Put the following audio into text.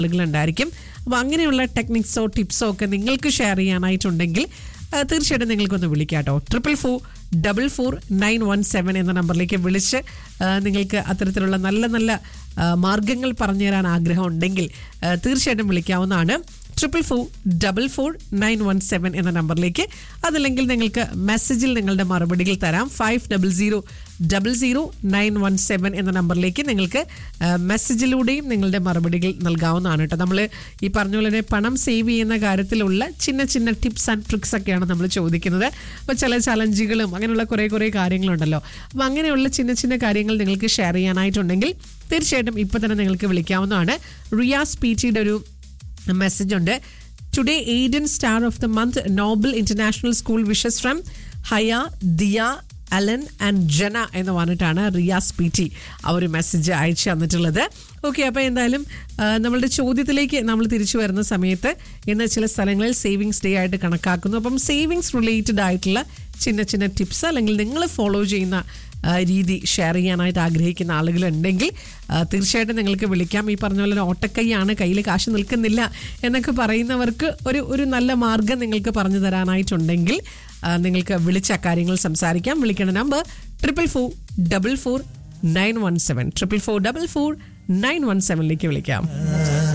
ആളുകളുണ്ടായിരിക്കും അപ്പോൾ അങ്ങനെയുള്ള ടെക്നിക്സോ ടിപ്സോ ഒക്കെ നിങ്ങൾക്ക് ഷെയർ ചെയ്യാനായിട്ടുണ്ടെങ്കിൽ ആ, തീർച്ചയായിട്ടും നിങ്ങൾക്കൊന്ന് വിളിക്കാം കേട്ടോ triple four double four nine one seven എന്ന നമ്പറിലേക്ക് വിളിച്ച് ആ, നിങ്ങൾക്ക് അത്തരത്തിലുള്ള നല്ല നല്ല ആ, മാർഗങ്ങൾ പറഞ്ഞു തരാൻ ആഗ്രഹം ഉണ്ടെങ്കിൽ ആ, തീർച്ചയായിട്ടും വിളിക്കാവുന്നതാണ് triple four double four nine one seven എന്ന നമ്പറിലേക്ക് അതല്ലെങ്കിൽ നിങ്ങൾക്ക് മെസ്സേജിൽ നിങ്ങളുടെ മറുപടികൾ തരാം five double zero double zero nine one seven എന്ന നമ്പറിലേക്ക് നിങ്ങൾക്ക് ആ, മെസ്സേജിലൂടെയും നിങ്ങളുടെ മറുപടികൾ നൽകാവുന്നതാണ് കേട്ടോ നമ്മൾ ഈ പറഞ്ഞ പോലെ തന്നെ പണം സേവ് ചെയ്യുന്ന കാര്യത്തിലുള്ള ചിന്ന ചിന്ന ടിപ്സ് ആൻഡ് ട്രിക്സ് ഒക്കെയാണ് നമ്മൾ ചോദിക്കുന്നത് അപ്പോൾ ചില ചലഞ്ചുകളും അങ്ങനെയുള്ള കുറേ കുറേ കാര്യങ്ങളുണ്ടല്ലോ അപ്പോൾ അങ്ങനെയുള്ള ചിന്ന ചിന്ന കാര്യങ്ങൾ നിങ്ങൾക്ക് ഷെയർ ചെയ്യാനായിട്ടുണ്ടെങ്കിൽ തീർച്ചയായിട്ടും ഇപ്പോൾ തന്നെ നിങ്ങൾക്ക് വിളിക്കാവുന്നതാണ് റിയാസ് പി ടിയുടെ ഒരു മെസ്സേജ് ഉണ്ട് today Eden star of the month Nobel international school wishes from Haya Diya Alan and Jana എന്ന് പറഞ്ഞിട്ടാണ് റിയാസ് പി ടി ആ ഒരു മെസ്സേജ് അയച്ചു തന്നിട്ടുള്ളത് ഓക്കെ അപ്പോൾ എന്തായാലും ആ, നമ്മളുടെ ചോദ്യത്തിലേക്ക് നമ്മൾ തിരിച്ചു വരുന്ന സമയത്ത് ഇന്ന് ചില സ്ഥലങ്ങളിൽ സേവിങ്സ് ഡേ ആയിട്ട് കണക്കാക്കുന്നു അപ്പം സേവിങ്സ് റിലേറ്റഡ് ആയിട്ടുള്ള ചിന്ന ചിന്ന ടിപ്സ് അല്ലെങ്കിൽ നിങ്ങൾ ഫോളോ ചെയ്യുന്ന ആ, രീതി ഷെയർ ചെയ്യാനായിട്ട് ആഗ്രഹിക്കുന്ന ആളുകളുണ്ടെങ്കിൽ ആ, തീർച്ചയായിട്ടും നിങ്ങൾക്ക് വിളിക്കാം ഈ പറഞ്ഞ പോലെ ഒരു ഓട്ടക്കൈയാണ് കയ്യിൽ കാശ് നിൽക്കുന്നില്ല എന്നൊക്കെ പറയുന്നവർക്ക് ഒരു ഒരു നല്ല മാർഗം നിങ്ങൾക്ക് പറഞ്ഞു തരാനായിട്ടുണ്ടെങ്കിൽ ആ, നിങ്ങൾക്ക് വിളിച്ച കാര്യങ്ങൾ സംസാരിക്കാം വിളിക്കേണ്ട number triple four double four nine one seven triple four double four nine one സെവനിലേക്ക് വിളിക്കാം